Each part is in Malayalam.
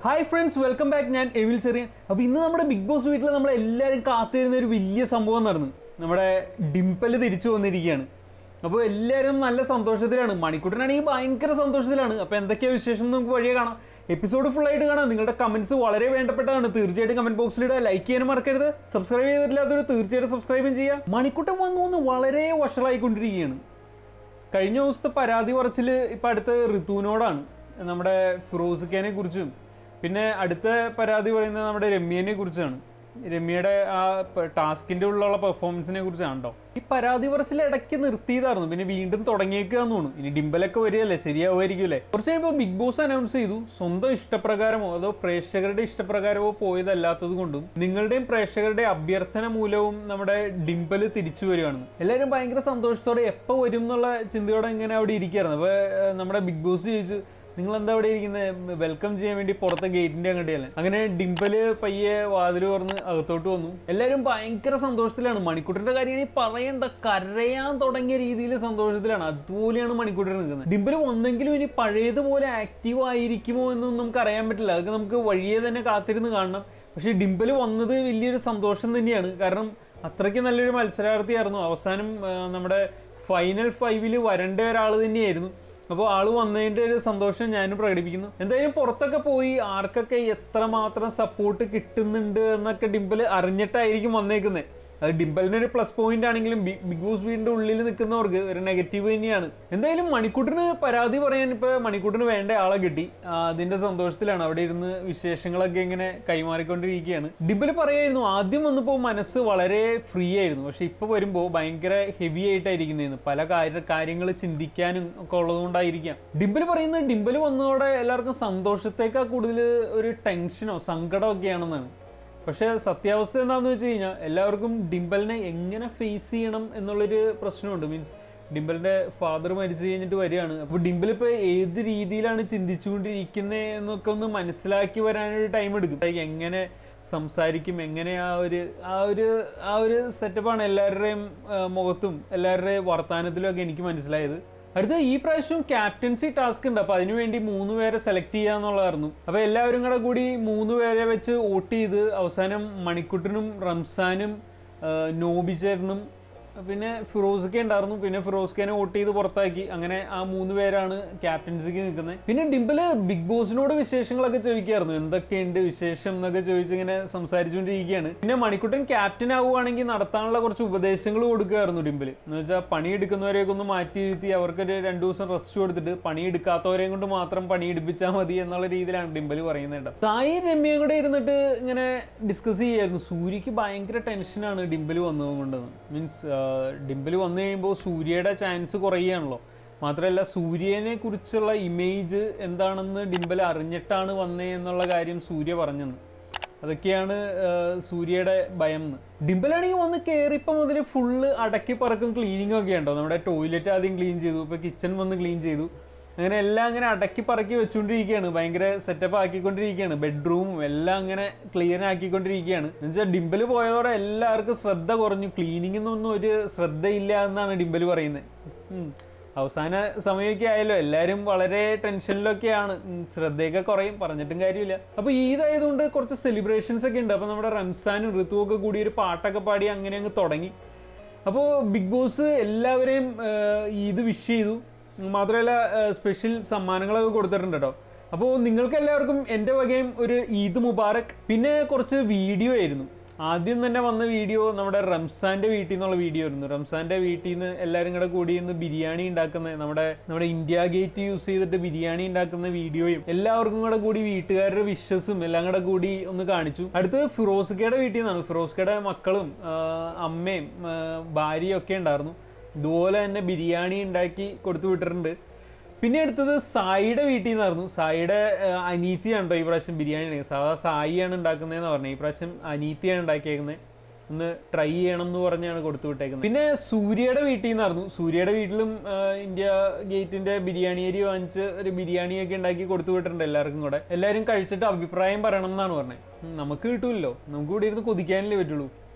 ഹായ് ഫ്രണ്ട്സ് വെൽക്കം ബാക്ക് ഞാൻ എവിൽ ചെറിയൻ അപ്പോൾ ഇന്ന് നമ്മുടെ ബിഗ് ബോസ് വീട്ടിൽ നമ്മൾ എല്ലാവരും കാത്തിരുന്ന ഒരു വലിയ സംഭവം നടന്നു നമ്മുടെ ഡിംപിൾ തിരിച്ചു വന്നിരിക്കുകയാണ് അപ്പോൾ എല്ലാവരും നല്ല സന്തോഷത്തിലാണ് മണിക്കൂട്ടനാണെങ്കിൽ ഭയങ്കര സന്തോഷത്തിലാണ് അപ്പോൾ എന്തൊക്കെയാണ് വിശേഷം എന്ന് നമുക്ക് വഴിയെ കാണാം എപ്പിസോഡ് ഫുൾ ആയിട്ട് കാണാം നിങ്ങളുടെ കമന്റ്സ് വളരെ വേണ്ടപ്പെട്ടതാണ് തീർച്ചയായിട്ടും കമന്റ് ബോക്സിൽ ഇടുക ലൈക്ക് ചെയ്യാനും മറക്കരുത് സബ്സ്ക്രൈബ് ചെയ്തിട്ടില്ലാത്തവർ തീർച്ചയായിട്ടും സബ്സ്ക്രൈബും ചെയ്യുക മണിക്കൂട്ടം വന്നു വന്ന് വളരെ വഷളായിക്കൊണ്ടിരിക്കുകയാണ് കഴിഞ്ഞ ദിവസത്തെ പരാതി പറച്ചിൽ ഇപ്പം അടുത്ത ഋതുവിനോടാണ് നമ്മുടെ ഫിറോസ് ഖാനെ കുറിച്ചും പിന്നെ അടുത്ത പരാതി പറയുന്നത് നമ്മുടെ രമ്യനെ കുറിച്ചാണ് രമ്യയുടെ ആ ടാസ്കിന്റെ ഉള്ളിലുള്ള പെർഫോമൻസിനെ കുറിച്ചാണ് കേട്ടോ ഈ പരാതി പറച്ചിൽ ഇടയ്ക്ക് നിർത്തിയതായിരുന്നു പിന്നെ വീണ്ടും തുടങ്ങിയേക്കാന്ന് തോന്നുന്നു ഇനി ഡിംബലൊക്കെ വരികയല്ലേ ശരിയാവുമായിരിക്കുമല്ലേ കുറച്ച് കഴിയുമ്പോൾ ബിഗ് ബോസ് അനൗൺസ് ചെയ്തു സ്വന്തം ഇഷ്ടപ്രകാരമോ അതോ പ്രേക്ഷകരുടെ ഇഷ്ടപ്രകാരമോ പോയതല്ലാത്തത് കൊണ്ടും നിങ്ങളുടെയും പ്രേക്ഷകരുടെ അഭ്യർത്ഥന മൂലവും നമ്മുടെ ഡിംബൽ തിരിച്ചു വരികയാണ് എല്ലാവരും ഭയങ്കര സന്തോഷത്തോടെ എപ്പോൾ വരും എന്നുള്ള ചിന്തയോടെ ഇങ്ങനെ അവിടെ ഇരിക്കുകയായിരുന്നു അപ്പോൾ നമ്മുടെ ബിഗ് ബോസ് ചോദിച്ചു നിങ്ങൾ എന്താ ഇവിടെ ഇരിക്കുന്നത് വെൽക്കം ചെയ്യാൻ വേണ്ടി പുറത്തെ ഗേറ്റിന്റെ അങ്ങോട്ടല്ലേ അങ്ങനെ ഡിംപല് പയ്യെ വാതിൽ തുറന്ന് അകത്തോട്ട് വന്നു എല്ലാവരും ഭയങ്കര സന്തോഷത്തിലാണ് മണിക്കൂട്ടിന്റെ കാര്യം ഇനി പറയണ്ട കരയാൻ തുടങ്ങിയ രീതിയിൽ സന്തോഷത്തിലാണ് അതുപോലെയാണ് മണിക്കൂട്ടർ നിൽക്കുന്നത് ഡിംപിൾ വന്നെങ്കിലും ഇനി പഴയതുപോലെ ആക്റ്റീവ് ആയിരിക്കുമോ എന്നൊന്നും നമുക്ക് അറിയാൻ പറ്റില്ല അതൊക്കെ നമുക്ക് വഴിയെ തന്നെ കാത്തിരുന്ന് കാണണം പക്ഷേ ഡിംപിൾ വന്നത് വലിയൊരു സന്തോഷം തന്നെയാണ് കാരണം അത്രയ്ക്ക് നല്ലൊരു മത്സരാർത്ഥിയായിരുന്നു അവസാനം ആ, നമ്മുടെ ഫൈനൽ ഫൈവിൽ വരേണ്ട ഒരാൾ തന്നെയായിരുന്നു അപ്പോൾ ആള് വന്നതിൻ്റെ ഒരു സന്തോഷം ഞാനും പ്രകടിപ്പിക്കുന്നു എന്തായാലും പുറത്തൊക്കെ പോയി ആർക്കൊക്കെ എത്രമാത്രം സപ്പോർട്ട് കിട്ടുന്നുണ്ട് എന്നൊക്കെ ഡിംപിൾ അറിഞ്ഞിട്ടായിരിക്കും വന്നേക്കുന്നത് അത് ഡിംപിളിന് ഒരു പ്ലസ് പോയിന്റ് ആണെങ്കിലും ബി- ബിഗ് ബോസ് വീടിന്റെ ഉള്ളിൽ നിൽക്കുന്നവർക്ക് ഒരു നെഗറ്റീവ് തന്നെയാണ് എന്തായാലും മണിക്കൂട്ടിന് പരാതി പറയാൻ ഇപ്പൊ മണിക്കൂട്ടിന് വേണ്ട ആളെ കിട്ടി ആ, അതിന്റെ സന്തോഷത്തിലാണ് അവിടെ ഇരുന്ന് വിശേഷങ്ങളൊക്കെ ഇങ്ങനെ കൈമാറിക്കൊണ്ടിരിക്കുകയാണ് ഡിംപിൾ പറയായിരുന്നു ആദ്യം വന്നപ്പോൾ മനസ്സ് വളരെ ഫ്രീ ആയിരുന്നു പക്ഷെ ഇപ്പൊ വരുമ്പോൾ ഭയങ്കര ഹെവി ആയിട്ടായിരിക്കുന്നതെന്ന് പല കാര്യങ്ങൾ ചിന്തിക്കാനും ഒക്കെ ഉള്ളതുകൊണ്ടായിരിക്കാം ഡിംപിൾ പറയുന്നത് ഡിംപിൾ വന്നതോടെ എല്ലാവർക്കും സന്തോഷത്തേക്കാൾ കൂടുതൽ ഒരു ടെൻഷനോ സങ്കടമോ ഒക്കെയാണെന്നാണ് പക്ഷേ സത്യാവസ്ഥ എന്താണെന്ന് വെച്ച് കഴിഞ്ഞാൽ എല്ലാവർക്കും ഡിംബലിനെ എങ്ങനെ ഫേസ് ചെയ്യണം എന്നുള്ളൊരു പ്രശ്നമുണ്ട് മീൻസ് ഡിംബലിന്റെ ഫാദർ മരിച്ചു കഴിഞ്ഞിട്ട് വരികയാണ് അപ്പോൾ ഡിംബൽ ഇപ്പോൾ ഏത് രീതിയിലാണ് ചിന്തിച്ചുകൊണ്ടിരിക്കുന്നത് എന്നൊക്കെ ഒന്ന് മനസ്സിലാക്കി വരാനൊരു ടൈം എടുക്കും like എങ്ങനെ സംസാരിക്കും എങ്ങനെ ആ ഒരു ആ ഒരു ആ ഒരു സെറ്റപ്പാണ് എല്ലാവരുടെയും ആ, മുഖത്തും എല്ലാവരുടെയും വർത്തമാനത്തിലും ഒക്കെ എനിക്ക് മനസ്സിലായത് അടുത്ത ഈ പ്രാവശ്യം ക്യാപ്റ്റൻസി ടാസ്ക് ഉണ്ട് അപ്പൊ അതിനുവേണ്ടി മൂന്ന് പേരെ സെലക്ട് ചെയ്യാന്നുള്ളതായിരുന്നു അപ്പൊ എല്ലാവരും കൂടെ കൂടി മൂന്ന് പേരെ വെച്ച് വോട്ട് ചെയ്ത് അവസാനം മണിക്കുട്ടനും റംസാനും ആ, നോബിചേരനും പിന്നെ ഫിറോസ്ക്കെ ഉണ്ടായിരുന്നു പിന്നെ ഫിറോസ്ഖാനെ വോട്ട് ചെയ്ത് പുറത്താക്കി അങ്ങനെ ആ മൂന്ന് പേരാണ് ക്യാപ്റ്റൻസിക്ക് നിൽക്കുന്നത് പിന്നെ ഡിംപിള് ബിഗ് ബോസിനോട് വിശേഷങ്ങളൊക്കെ ചോദിക്കായിരുന്നു എന്തൊക്കെയുണ്ട് വിശേഷം എന്നൊക്കെ ചോദിച്ചിങ്ങനെ സംസാരിച്ചുകൊണ്ടിരിക്കുകയാണ് പിന്നെ മണിക്കുട്ടൻ ക്യാപ്റ്റൻ ആവുകയാണെങ്കിൽ നടത്താനുള്ള കുറച്ച് ഉപദേശങ്ങൾ കൊടുക്കുകയായിരുന്നു ഡിംപിള് എന്ന് വെച്ചാൽ പണിയെടുക്കുന്നവരെയൊക്കെ ഒന്ന് മാറ്റി ഇരുത്തി അവർക്കൊരു രണ്ടു ദിവസം റെസ്റ്റ് കൊടുത്തിട്ട് പണിയെടുക്കാത്തവരെയും കൊണ്ട് മാത്രം പണിയെടുപ്പിച്ചാൽ മതി എന്നുള്ള രീതിയിലാണ് ഡിംപിൾ പറയുന്നത് കേട്ടോ സായി രമ്യയും കൂടെ ഇരുന്നിട്ട് ഇങ്ങനെ ഡിസ്കസ് ചെയ്യായിരുന്നു സൂര്യക്ക് ഭയങ്കര ടെൻഷനാണ് ഡിംപിൾ വന്നതുകൊണ്ട് മീൻസ് ഡിംപിൾ വന്നു കഴിയുമ്പോൾ സൂര്യയുടെ ചാൻസ് കുറയുകയാണല്ലോ മാത്രമല്ല സൂര്യനെ കുറിച്ചുള്ള ഇമേജ് എന്താണെന്ന് ഡിംപിൾ അറിഞ്ഞിട്ടാണ് വന്നേ എന്നുള്ള കാര്യം സൂര്യ പറഞ്ഞെന്ന് അതൊക്കെയാണ് ആ, സൂര്യയുടെ ഭയം എന്ന് ഡിംപിളാണെങ്കിൽ വന്ന് കയറിയപ്പോൾ മുതൽ ഫുള്ള് അടക്കി പറക്കും ക്ലീനിങ് ഒക്കെ ഉണ്ടോ നമ്മുടെ ടോയ്ലറ്റ് ആദ്യം ക്ലീൻ ചെയ്തു ഇപ്പോൾ കിച്ചൺ വന്ന് ക്ലീൻ ചെയ്തു അങ്ങനെ എല്ലാം അങ്ങനെ അടക്കി പറക്കി വെച്ചുകൊണ്ടിരിക്കുകയാണ് ഭയങ്കര സെറ്റപ്പ് ആക്കിക്കൊണ്ടിരിക്കുകയാണ് ബെഡ്റൂമും എല്ലാം അങ്ങനെ ക്ലിയർ ആക്കിക്കൊണ്ടിരിക്കുകയാണ് എന്നുവെച്ചാൽ ഡിംപിൾ പോയതോടെ എല്ലാവർക്കും ശ്രദ്ധ കുറഞ്ഞു ക്ലീനിങ്ങിനൊന്നും ഒരു ശ്രദ്ധയില്ല എന്നാണ് ഡിംപിൾ പറയുന്നത് ഉം. അവസാന സമയമൊക്കെ ആയല്ലോ എല്ലാവരും വളരെ ടെൻഷനിലൊക്കെയാണ് ഉം, ശ്രദ്ധയൊക്കെ കുറയും പറഞ്ഞിട്ടും കാര്യമില്ല അപ്പൊ ഈദായതുകൊണ്ട് കുറച്ച് സെലിബ്രേഷൻസ് ഒക്കെ ഉണ്ട് അപ്പൊ നമ്മുടെ റംസാനും ഋതുവും ഒക്കെ കൂടി ഒരു പാട്ടൊക്കെ പാടി അങ്ങനെ അങ്ങ് തുടങ്ങി അപ്പോൾ ബിഗ് ബോസ് എല്ലാവരെയും ആഹ്, ഈദ് വിഷ് ചെയ്തു മാത്രമല്ല സ്പെഷ്യൽ സമ്മാനങ്ങളൊക്കെ കൊടുത്തിട്ടുണ്ട് കേട്ടോ അപ്പോൾ നിങ്ങൾക്ക് എല്ലാവർക്കും എൻ്റെ വകയും ഒരു ഈദ് മുബാറക് പിന്നെ കുറച്ച് വീഡിയോ ആയിരുന്നു ആദ്യം തന്നെ വന്ന വീഡിയോ നമ്മുടെ റംസാന്റെ വീട്ടിൽ നിന്നുള്ള വീഡിയോ ആയിരുന്നു റംസാന്റെ വീട്ടിൽ നിന്ന് എല്ലാവരും കൂടെ കൂടി ഇന്ന് ബിരിയാണി ഉണ്ടാക്കുന്ന നമ്മുടെ നമ്മുടെ ഇന്ത്യ ഗേറ്റ് യൂസ് ചെയ്തിട്ട് ബിരിയാണി ഉണ്ടാക്കുന്ന വീഡിയോയും എല്ലാവർക്കും കൂടെ കൂടി വീട്ടുകാരുടെ വിഷസും എല്ലാം കൂടെ കൂടി ഒന്ന് കാണിച്ചു അടുത്തത് ഫിറോസ്കയുടെ വീട്ടിൽ നിന്നാണ് ഫിറോസ്കയുടെ മക്കളും ആ, അമ്മയും ആ, ഭാര്യയും ഒക്കെ ഉണ്ടായിരുന്നു ഇതുപോലെ തന്നെ ബിരിയാണി ഉണ്ടാക്കി കൊടുത്തു വിട്ടിട്ടുണ്ട് പിന്നെ അടുത്തത് സായിയുടെ വീട്ടിൽ നിന്നായിരുന്നു സായിയുടെ ആ, അനീത്തിയാണ് കേട്ടോ ഈ പ്രാവശ്യം ബിരിയാണി ഉണ്ടാക്കിയത് സാധാ സായിയാണ് ഉണ്ടാക്കുന്നതെന്ന് പറഞ്ഞത് ഈ പ്രാവശ്യം അനീത്തിയാണ് ഉണ്ടാക്കിയേക്കുന്നത് ഒന്ന് ട്രൈ ചെയ്യണം എന്ന് പറഞ്ഞാണ് കൊടുത്തു വിട്ടേക്കുന്നത് പിന്നെ സൂര്യയുടെ വീട്ടിൽ നിന്നായിരുന്നു സൂര്യയുടെ വീട്ടിലും ആ, ഇന്ത്യ ഗേറ്റിന്റെ ബിരിയാണി അരി വാങ്ങിച്ച് ഒരു ബിരിയാണിയൊക്കെ ഉണ്ടാക്കി കൊടുത്തു വിട്ടിട്ടുണ്ട് എല്ലാവർക്കും കൂടെ എല്ലാവരും കഴിച്ചിട്ട് അഭിപ്രായം പറയണം എന്നാണ് പറഞ്ഞത് ഉം, നമുക്ക് കിട്ടൂല്ലോ നമുക്ക് ഇവിടെ ഇരുന്ന് കൊതിക്കാനല്ലേ പറ്റുള്ളൂ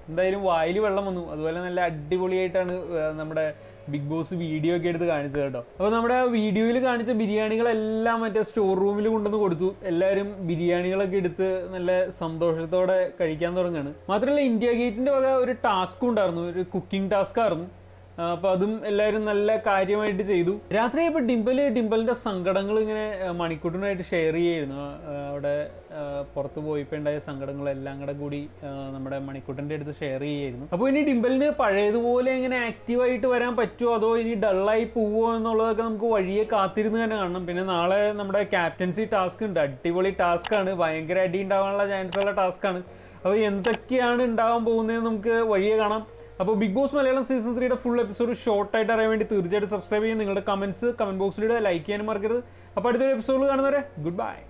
എന്തായാലും വായിൽ വെള്ളം വന്നു അതുപോലെ നല്ല അടിപൊളിയായിട്ടാണ് ആ, നമ്മുടെ ബിഗ് ബോസ് വീഡിയോ ഒക്കെ എടുത്ത് കാണിച്ചത് കേട്ടോ അപ്പോൾ നമ്മുടെ ആ വീഡിയോയിൽ കാണിച്ച ബിരിയാണികളെല്ലാം മറ്റേ സ്റ്റോർ റൂമിൽ കൊണ്ടുവന്ന് കൊടുത്തു എല്ലാവരും ബിരിയാണികളൊക്കെ എടുത്ത് നല്ല സന്തോഷത്തോടെ കഴിക്കാൻ തുടങ്ങുകയാണ് മാത്രമല്ല ഇന്ത്യ ഗേറ്റിന്റെ വക ഒരു ടാസ്കും ഉണ്ടായിരുന്നു ഒരു കുക്കിംഗ് ടാസ്ക് ആയിരുന്നു ആ, അപ്പൊ അതും എല്ലാവരും നല്ല കാര്യമായിട്ട് ചെയ്തു രാത്രി ഇപ്പൊ ഡിംപിൾ ഡിംപിളിന്റെ സങ്കടങ്ങൾ ഇങ്ങനെ ആ, മണിക്കൂട്ടിനായിട്ട് ഷെയർ ചെയ്യായിരുന്നു ആ, ആ, അവിടെ ആ, പുറത്ത് പോയപ്പോൾ ഉണ്ടായ സങ്കടങ്ങളെല്ലാം കൂടെ കൂടി ആ, നമ്മുടെ മണിക്കൂട്ടന്റെ അടുത്ത് ഷെയർ ചെയ്യായിരുന്നു അപ്പോൾ ഇനി ഡിംപിളിന് പഴയതുപോലെ ഇങ്ങനെ ആക്റ്റീവായിട്ട് വരാൻ പറ്റുമോ അതോ ഇനി ഡള്ളായി പോവോ എന്നുള്ളതൊക്കെ നമുക്ക് വഴിയെ കാത്തിരുന്ന് തന്നെ കാണണം പിന്നെ നാളെ നമ്മുടെ ക്യാപ്റ്റൻസി ടാസ്ക് ഉണ്ട് അടിപൊളി ടാസ്ക് ആണ് ഭയങ്കര അടി ഉണ്ടാവാനുള്ള ചാൻസ് ഉള്ള ടാസ്ക് ആണ് അപ്പോൾ എന്തൊക്കെയാണ് ഉണ്ടാവാൻ പോകുന്നതെന്ന് നമുക്ക് വഴിയെ കാണാം അപ്പോൾ ബിഗ് ബോസ് മലയാളം സീസൺ ത്രീയുടെ ഫുൾ എപ്പിസോഡ് ഷോർട്ട് ആയിട്ട് അറിയാൻ വേണ്ടി തീർച്ചയായിട്ടും സബ്സ്ക്രൈബ് ചെയ്യും നിങ്ങളുടെ കമന്റ്സ് കമന്റ് ബോക്സിലിടുക ലൈക്ക് ചെയ്യാനും മറക്കരുത് അപ്പോൾ അടുത്തൊരു എപ്പിസോഡ് കാണുന്നവരെ ഗുഡ് ബൈ